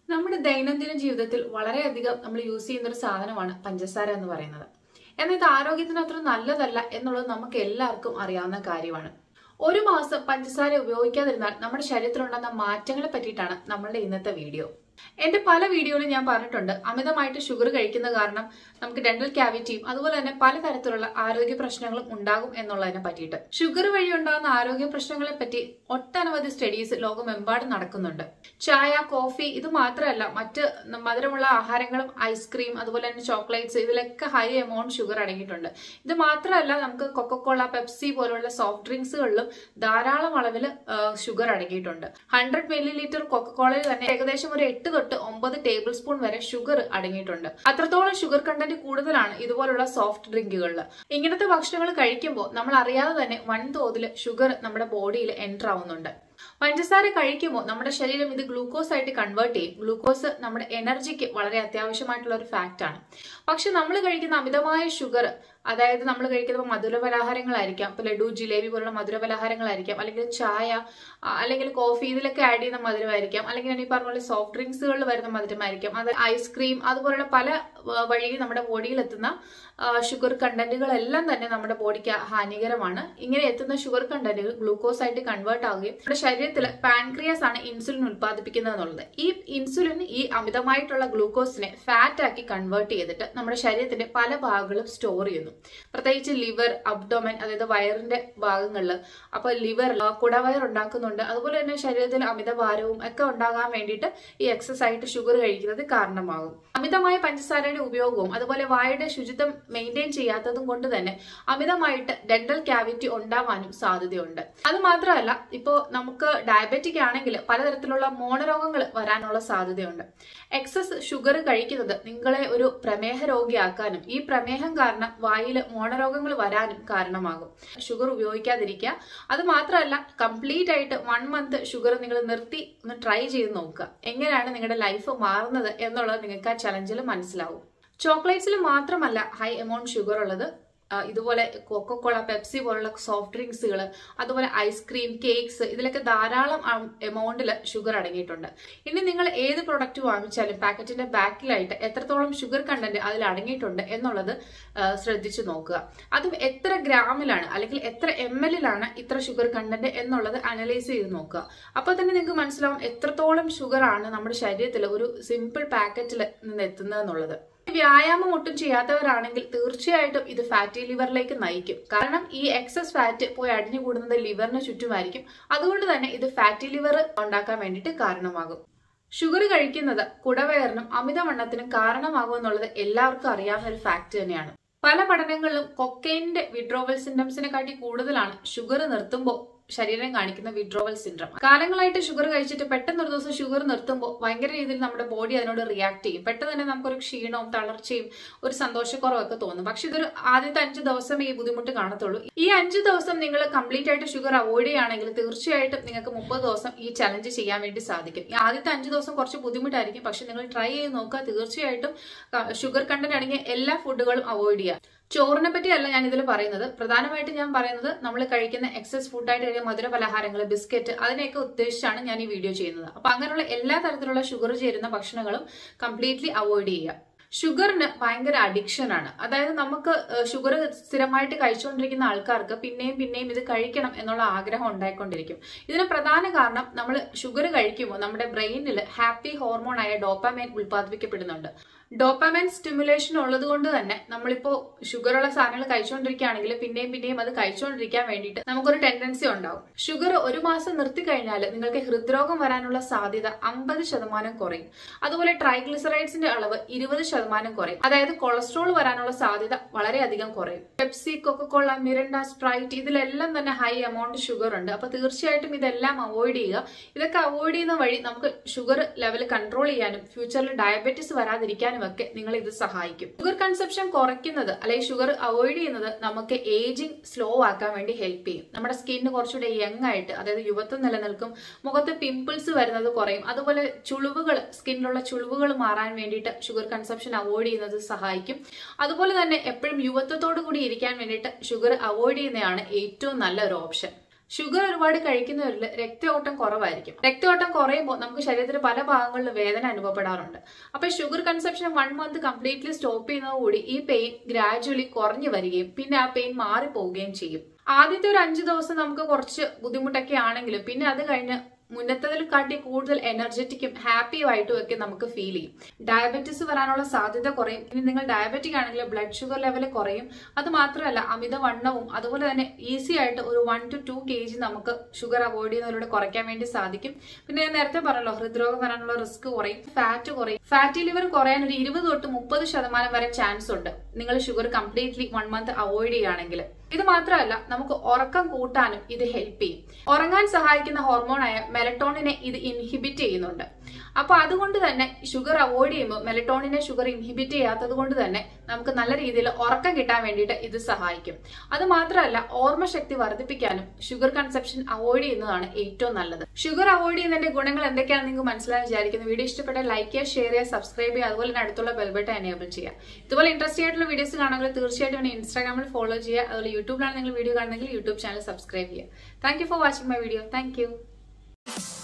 നമ്മുടെ ദൈനംദിന ജീവിതത്തിൽ വളരെയധികം നമ്മൾ യൂസ് ചെയ്യുന്ന ഒരു സാധനമാണ് പഞ്ചസാര എന്ന് പറയുന്നത് എന്നാൽ ഇത് ആരോഗ്യത്തിന് അത്ര നല്ലതല്ല എന്നുള്ളത് നമുക്ക് എല്ലാവർക്കും അറിയാവുന്ന കാര്യമാണ് ഒരു മാസം പഞ്ചസാര ഉപയോഗിക്കാതിരുന്നാൽ നമ്മുടെ ശരീരത്തിലുണ്ടാകുന്ന മാറ്റങ്ങളെ പറ്റിയിട്ടാണ് നമ്മളുടെ ഇന്നത്തെ വീഡിയോ എന്റെ പല വീഡിയോയിലും ഞാൻ പറഞ്ഞിട്ടുണ്ട് അമിതമായിട്ട് ഷുഗർ കഴിക്കുന്ന കാരണം നമുക്ക് ഡെന്റൽ ക്യാവിറ്റിയും അതുപോലെ തന്നെ പലതരത്തിലുള്ള ആരോഗ്യ പ്രശ്നങ്ങളും ഉണ്ടാകും എന്നുള്ളതിനെ പറ്റിയിട്ട് ഷുഗർ വഴി ഉണ്ടാകുന്ന ആരോഗ്യ പ്രശ്നങ്ങളെ പറ്റി ഒട്ടനവധി സ്റ്റഡീസ് ലോകമെമ്പാടും നടക്കുന്നുണ്ട് ചായ കോഫി ഇത് മാത്രമല്ല മറ്റ് മധുരമുള്ള ആഹാരങ്ങളും ഐസ്ക്രീം അതുപോലെ തന്നെ ചോക്ലേറ്റ്സ് ഇതിലൊക്കെ ഹൈ എമൗണ്ട് ഷുഗർ അടങ്ങിയിട്ടുണ്ട് ഇത് മാത്രമല്ല നമുക്ക് കൊക്കക്കോള പെപ്സി പോലുള്ള സോഫ്റ്റ് ഡ്രിങ്ക്സുകളിലും ധാരാളം അളവിൽ ഷുഗർ അടങ്ങിയിട്ടുണ്ട് ഹൺഡ്രഡ് മില്ലി ലിറ്റർ കൊക്കക്കോളയിൽ തന്നെ ഏകദേശം ഒരു എട്ട് തൊട്ട് ഒമ്പത് ടേബിൾ സ്പൂൺ വരെ ഷുഗർ അടങ്ങിയിട്ടുണ്ട് അത്രത്തോളം ഷുഗർ കണ്ടന്റ് കൂടുതലാണ് ഇതുപോലുള്ള സോഫ്റ്റ് ഡ്രിങ്കുകളിൽ ഇങ്ങനത്തെ ഭക്ഷണങ്ങൾ കഴിക്കുമ്പോൾ നമ്മൾ അറിയാതെ തന്നെ വൻതോതിൽ ഷുഗർ നമ്മുടെ ബോഡിയിൽ എൻ്റർ ആവുന്നുണ്ട് പഞ്ചസാര കഴിക്കുമ്പോൾ നമ്മുടെ ശരീരം ഇത് ഗ്ലൂക്കോസ് ആയിട്ട് കൺവേർട്ട് ചെയ്യും ഗ്ലൂക്കോസ് നമ്മുടെ എനർജിക്ക് വളരെ അത്യാവശ്യമായിട്ടുള്ള ഒരു ഫാക്റ്റ് ആണ് പക്ഷെ നമ്മൾ കഴിക്കുന്ന അമിതമായ ഷുഗർ അതായത് നമ്മൾ കഴിക്കുന്ന മധുര പലഹാരങ്ങളായിരിക്കാം ഇപ്പൊ ലഡു ജിലേബി പോലുള്ള മധുര പലഹാരങ്ങളായിരിക്കാം അല്ലെങ്കിൽ ചായ ആ, അല്ലെങ്കിൽ കോഫി ഇതിലൊക്കെ ആഡ് ചെയ്യുന്ന മധുരമായിരിക്കാം അല്ലെങ്കിൽ ഞാൻ ഈ പറഞ്ഞ പോലെ സോഫ്റ്റ് ഡ്രിങ്ക്സുകളിൽ വരുന്ന മധുരമായിരിക്കാം അത് ഐസ്ക്രീം അതുപോലുള്ള പല ആ, വഴി നമ്മുടെ ബോഡിയിൽ എത്തുന്ന ഷുഗർ കണ്ടന്റുകളെല്ലാം തന്നെ നമ്മുടെ ബോഡിക്ക് ഹാനികരമാണ് ഇങ്ങനെ എത്തുന്ന ഷുഗർ കണ്ടന്റുകൾ ഗ്ലൂക്കോസ് ആയിട്ട് കൺവേർട്ട് ആവുകയും നമ്മുടെ ശരീരത്തിൽ പാൻക്രിയാസ് ആണ് ഇൻസുലിൻ ഉൽപ്പാദിപ്പിക്കുന്നത് എന്നുള്ളത് ഈ ഇൻസുലിൻ ഈ അമിതമായിട്ടുള്ള ഗ്ലൂക്കോസിനെ ഫാറ്റ് ആക്കി കൺവേർട്ട് ചെയ്തിട്ട് നമ്മുടെ ശരീരത്തിന്റെ പല ഭാഗങ്ങളും സ്റ്റോർ ചെയ്യുന്നു പ്രത്യേകിച്ച് ലിവർ അബ്ഡോമൻ അതായത് വയറിന്റെ ഭാഗങ്ങളിൽ അപ്പൊ ലിവർ കുടവയർ ഉണ്ടാക്കുന്നുണ്ട് അതുപോലെ തന്നെ ശരീരത്തിൽ അമിതഭാരവും ഒക്കെ ഉണ്ടാകാൻ വേണ്ടിയിട്ട് ഈ എക്സസ് ആയിട്ട് ഷുഗർ കഴിക്കുന്നത് കാരണമാകും അമിതമായ പഞ്ചസാരയുടെ ഉപയോഗവും അതുപോലെ വായുടെ ശുചിത്വം മെയിൻറ്റെയിൻ ചെയ്യാത്തതും കൊണ്ട് തന്നെ അമിതമായിട്ട് ഡെന്റൽ ക്യാവിറ്റി ഉണ്ടാവാനും സാധ്യതയുണ്ട് അത് മാത്രമല്ല ഇപ്പോ നമുക്ക് ഡയബറ്റിക് ആണെങ്കിൽ പലതരത്തിലുള്ള മോണരോഗങ്ങൾ വരാനുള്ള സാധ്യതയുണ്ട് എക്സസ് ഷുഗർ കഴിക്കുന്നത് നിങ്ങളെ ഒരു പ്രമേഹ രോഗിയാക്കാനും ഈ പ്രമേഹം കാരണം വായിൽ മോണരോഗങ്ങൾ വരാനും കാരണമാകും ഷുഗർ ഉപയോഗിക്കാതിരിക്കുക അത് മാത്രമല്ല കംപ്ലീറ്റ് ആയിട്ട് വൺ മന്ത് ഷുഗർ നിങ്ങൾ നിർത്തി ഒന്ന് ട്രൈ ചെയ്ത് നോക്കുക എങ്ങനെയാണ് നിങ്ങളുടെ ലൈഫ് മാറുന്നത് എന്നുള്ളത് നിങ്ങൾക്ക് ആ ചലഞ്ചിൽ മനസ്സിലാവും ചോക്ലേറ്റ്സിൽ മാത്രമല്ല ഹൈ എമൗണ്ട് ഷുഗർ ഉള്ളത് ആ, ഇതുപോലെ കൊക്കക്കോള പെപ്സി പോലുള്ള സോഫ്റ്റ് ഡ്രിങ്ക്സുകൾ അതുപോലെ ഐസ്ക്രീം കേക്ക്സ് ഇതിലൊക്കെ ധാരാളം എമൗണ്ടിൽ ഷുഗർ അടങ്ങിയിട്ടുണ്ട് ഇനി നിങ്ങൾ ഏത് പ്രൊഡക്റ്റ് വാങ്ങിച്ചാലും പാക്കറ്റിന്റെ ബാക്കിലായിട്ട് എത്രത്തോളം ഷുഗർ കണ്ടന്റ് അതിൽ അടങ്ങിയിട്ടുണ്ട് എന്നുള്ളത് ആ, ശ്രദ്ധിച്ചു നോക്കുക അതും എത്ര ഗ്രാമിലാണ് അല്ലെങ്കിൽ എത്ര എം എല്ലിലാണ് ഇത്ര ഷുഗർ കണ്ടന്റ് എന്നുള്ളത് അനലൈസ് ചെയ്ത് നോക്കുക അപ്പോൾ തന്നെ നിങ്ങൾക്ക് മനസ്സിലാവും എത്രത്തോളം ഷുഗർ ആണ് നമ്മുടെ ശരീരത്തിൽ ഒരു സിമ്പിൾ പാക്കറ്റിൽ നിന്ന് എത്തുന്നത് എന്നുള്ളത് വ്യായാമം ഒട്ടും ചെയ്യാത്തവരാണെങ്കിൽ തീർച്ചയായിട്ടും ഇത് ഫാറ്റി ലിവറിലേക്ക് നയിക്കും കാരണം ഈ എക്സസ് ഫാറ്റ് പോയി അടിഞ്ഞു കൂടുന്നത് ലിവറിന് ചുറ്റുമായിരിക്കും അതുകൊണ്ട് തന്നെ ഇത് ഫാറ്റി ലിവർ ഉണ്ടാക്കാൻ വേണ്ടിയിട്ട് കാരണമാകും ഷുഗർ കഴിക്കുന്നത് കുടവയറിനും അമിതവണ്ണത്തിനും കാരണമാകുമെന്നുള്ളത് എല്ലാവർക്കും അറിയാവുന്ന ഒരു ഫാക്ട് തന്നെയാണ് പല പഠനങ്ങളിലും കൊക്കൈനിന്റെ വിഡ്രോവൽ സിംറ്റംസിനെ കാട്ടി കൂടുതലാണ് ഷുഗർ നിർത്തുമ്പോൾ ശരീരം കാണിക്കുന്ന വിഡ്രോവൽ സിൻഡ്രം കാലങ്ങളായിട്ട് ഷുഗർ കഴിച്ചിട്ട് പെട്ടെന്ന് ഒരു ദിവസം ഷുഗർ നിർത്തുമ്പോൾ ഭയങ്കര രീതിയിൽ നമ്മുടെ ബോഡി അതിനോട് റിയാക്ട് ചെയ്യും പെട്ടെന്ന് തന്നെ നമുക്കൊരു ക്ഷീണവും തളർച്ചയും ഒരു സന്തോഷക്കുറവൊക്കെ തോന്നും പക്ഷെ ഇതൊരു ആദ്യത്തെ അഞ്ച് ദിവസം ഈ ബുദ്ധിമുട്ട് കാണത്തുള്ളൂ ഈ അഞ്ച് ദിവസം നിങ്ങൾ കംപ്ലീറ്റ് ആയിട്ട് ഷുഗർ അവോയ്ഡ് ചെയ്യുകയാണെങ്കിൽ തീർച്ചയായിട്ടും നിങ്ങൾക്ക് മുപ്പത് ദിവസം ഈ ചലഞ്ച് ചെയ്യാൻ വേണ്ടി സാധിക്കും ഈ ആദ്യത്തെ അഞ്ച് ദിവസം കുറച്ച് ബുദ്ധിമുട്ടായിരിക്കും പക്ഷെ നിങ്ങൾ ട്രൈ ചെയ്ത് നോക്കുക തീർച്ചയായിട്ടും ഷുഗർ കണ്ടന്റ് അടങ്ങിയ എല്ലാ ഫുഡുകളും അവോയ്ഡ് ചെയ്യുക ചോറിനെ പറ്റിയല്ല ഞാൻ ഇതിൽ പറയുന്നത് പ്രധാനമായിട്ട് ഞാൻ പറയുന്നത് നമ്മൾ കഴിക്കുന്ന എക്സസ് ഫുഡായിട്ട് കഴിക്കുന്ന മധുര പലഹാരങ്ങൾ ബിസ്ക്കറ്റ് അതിനെയൊക്കെ ഉദ്ദേശിച്ചാണ് ഞാൻ ഈ വീഡിയോ ചെയ്യുന്നത് അപ്പൊ അങ്ങനെയുള്ള എല്ലാ തരത്തിലുള്ള ഷുഗർ ചേരുന്ന ഭക്ഷണങ്ങളും കംപ്ലീറ്റ്ലി അവോയ്ഡ് ചെയ്യുക ഷുഗറിന് ഭയങ്കര അഡിക്ഷൻ ആണ് അതായത് നമുക്ക് ഷുഗർ സ്ഥിരമായിട്ട് കഴിച്ചുകൊണ്ടിരിക്കുന്ന ആൾക്കാർക്ക് പിന്നെയും പിന്നെയും ഇത് കഴിക്കണം എന്നുള്ള ആഗ്രഹം ഉണ്ടായിക്കൊണ്ടിരിക്കും ഇതിന് പ്രധാന കാരണം നമ്മൾ ഷുഗർ കഴിക്കുമ്പോൾ നമ്മുടെ ബ്രെയിനിൽ ഹാപ്പി ഹോർമോൺ ആയ ഡോപ്പാമൈൻ ഉൽപ്പാദിപ്പിക്കപ്പെടുന്നുണ്ട് ഡോപ്പാമൈൻ സ്റ്റിമുലേഷൻ ഉള്ളത് കൊണ്ട് തന്നെ നമ്മളിപ്പോ ഷുഗറുള്ള സാധനങ്ങൾ കഴിച്ചുകൊണ്ടിരിക്കുകയാണെങ്കിൽ പിന്നെയും പിന്നെയും അത് കഴിച്ചുകൊണ്ടിരിക്കാൻ വേണ്ടിയിട്ട് നമുക്കൊരു ടെൻഡൻസി ഉണ്ടാവും ഷുഗർ ഒരു മാസം നിർത്തി കഴിഞ്ഞാൽ നിങ്ങൾക്ക് ഹൃദ്രോഗം വരാനുള്ള സാധ്യത അമ്പത് ശതമാനം കുറയും അതുപോലെ ട്രൈഗ്ലിസറൈഡ്സിന്റെ അളവ് ഇരുപത് ശതമാനം കുറയും അതായത് കൊളസ്ട്രോൾ വരാനുള്ള സാധ്യത വളരെയധികം കുറയും പെപ്സി കൊക്കക്കോള മിരണ്ട സ്പ്രൈറ്റ് ഇതിലെല്ലാം തന്നെ ഹൈ എമൗണ്ട് ഷുഗർ ഉണ്ട് അപ്പൊ തീർച്ചയായിട്ടും ഇതെല്ലാം അവോയ്ഡ് ചെയ്യുക ഇതൊക്കെ അവോയ്ഡ് ചെയ്യുന്ന വഴി നമുക്ക് ഷുഗർ ലെവൽ കൺട്രോൾ ചെയ്യാനും ഫ്യൂച്ചറിൽ ഡയബറ്റീസ് വരാതിരിക്കാനും ഒക്കെ നിങ്ങൾ ഇത് സഹായിക്കും ഷുഗർ കൺസപ്ഷൻ കുറയ്ക്കുന്നത് അല്ലെങ്കിൽ ഷുഗർ അവോയ്ഡ് ചെയ്യുന്നത് നമുക്ക് ഏജിങ് സ്ലോ ആക്കാൻ വേണ്ടി ഹെൽപ്പ് ചെയ്യും നമ്മുടെ സ്കിന്നിന് കുറച്ചുകൂടെ യങ് ആയിട്ട് അതായത് യുവത്വം നിലനിൽക്കും മുഖത്ത് പിമ്പിൾസ് വരുന്നത് കുറയും അതുപോലെ ചുളിവുകൾ സ്കിന്നിലുള്ള ചുളിവുകൾ മാറാൻ വേണ്ടിയിട്ട് ഷുഗർ കൺസപ്ഷൻ അവോയ്ഡ് ചെയ്യുന്നത് സഹായിക്കും അതുപോലെ തന്നെ എപ്പോഴും യുവത്വത്തോടു കൂടി ഇരിക്കാൻ വേണ്ടിയിട്ട് ഷുഗർ അവോയ്ഡ് ചെയ്യുന്നതാണ് ഏറ്റവും നല്ല ഒരു ഓപ്ഷൻ ഷുഗർ ഒരുപാട് കഴിക്കുന്നവരിൽ രക്തയോട്ടം കുറവായിരിക്കും രക്തയോട്ടം കുറയുമ്പോൾ നമുക്ക് ശരീരത്തിൽ പല ഭാഗങ്ങളിലും വേദന അനുഭവപ്പെടാറുണ്ട് അപ്പൊ sugar consumption one month completely stop ചെയ്യുന്നതോടുകൂടി ഈ പെയിൻ ഗ്രാജുവലി കുറഞ്ഞു വരികയും പിന്നെ ആ പെയിൻ മാറിപ്പോവുകയും ചെയ്യും ആദ്യത്തെ ഒരു അഞ്ചു ദിവസം നമുക്ക് കുറച്ച് ബുദ്ധിമുട്ടൊക്കെ ആണെങ്കിലും പിന്നെ അത് കഴിഞ്ഞ് മുന്നത്തതിൽ കാട്ടി കൂടുതൽ എനർജറ്റിക്കും ഹാപ്പിയും ആയിട്ടും ഒക്കെ നമുക്ക് ഫീൽ ചെയ്യും ഡയബറ്റീസ് വരാനുള്ള സാധ്യത കുറയും ഇനി നിങ്ങൾ ഡയബറ്റിക് ആണെങ്കിൽ ബ്ലഡ് ഷുഗർ ലെവൽ കുറയും അത് മാത്രമല്ല അമിതവണ്ണവും അതുപോലെ തന്നെ ഈസി ആയിട്ട് ഒരു one to two K G നമുക്ക് ഷുഗർ അവോയ്ഡ് ചെയ്യുന്നതിലൂടെ കുറയ്ക്കാൻ വേണ്ടി സാധിക്കും പിന്നെ ഞാൻ നേരത്തെ പറഞ്ഞല്ലോ ഹൃദ്രോഗം വരാനുള്ള റിസ്ക് കുറയും ഫാറ്റ് കുറയും ഫാറ്റി ലിവർ കുറയാൻ ഒരു ഇരുപത് തൊട്ട് മുപ്പത് ശതമാനം വരെ ചാൻസ് ഉണ്ട് നിങ്ങൾ sugar completely one month avoid ചെയ്യുകയാണെങ്കിൽ ഇത് മാത്രമല്ല നമുക്ക് ഉറക്കം കൂട്ടാനും ഇത് ഹെൽപ്പ് ചെയ്യും ഉറങ്ങാൻ സഹായിക്കുന്ന ഹോർമോണായ മെലട്ടോണിനെ ഇത് ഇൻഹിബിറ്റ് ചെയ്യുന്നുണ്ട് അപ്പൊ അതുകൊണ്ട് തന്നെ ഷുഗർ അവോയ്ഡ് ചെയ്യുമ്പോൾ മെലട്ടോണിനെ ഷുഗർ ഇൻഹിബിറ്റ് ചെയ്യാത്തത് കൊണ്ട് തന്നെ നമുക്ക് നല്ല രീതിയിൽ ഉറക്കം കിട്ടാൻ വേണ്ടിയിട്ട് ഇത് സഹായിക്കും അത് മാത്രമല്ല ഓർമ്മശക്തി വർദ്ധിപ്പിക്കാനും ഷുഗർ കൺസപ്ഷൻ അവോയ്ഡ് ചെയ്യുന്നതാണ് ഏറ്റവും നല്ലത് ഷുഗർ അവോയ്ഡ് ചെയ്യുന്നതിന്റെ ഗുണങ്ങൾ എന്തൊക്കെയാണെന്ന് നിങ്ങൾക്ക് മനസ്സിലായി വിചാരിക്കുന്നു വീഡിയോ ഇഷ്ടപ്പെട്ട ലൈക്ക് ചെയ്യുക ഷെയർ ചെയ്യുക സബ്സ്ക്രൈബ് ചെയ്യുക അതുപോലെ തന്നെ അടുത്തുള്ള ബെൽബട്ടൺ എനേബിൾ ചെയ്യുക ഇതുപോലെ ഇൻട്രസ്റ്റിംഗ് ആയിട്ടുള്ള വീഡിയോസ് കാണുമെങ്കിൽ തീർച്ചയായിട്ടും എന്നെ ഇൻസ്റ്റാഗ്രാമിൽ ഫോളോ ചെയ്യുക അതുപോലെ യൂട്യൂബിലാണ് നിങ്ങൾ വീഡിയോ കാണുന്നെങ്കിൽ യൂട്യൂബ് ചാനൽ സബ്സ്ക്രൈബ് ചെയ്യുക thank you for watching my video thank U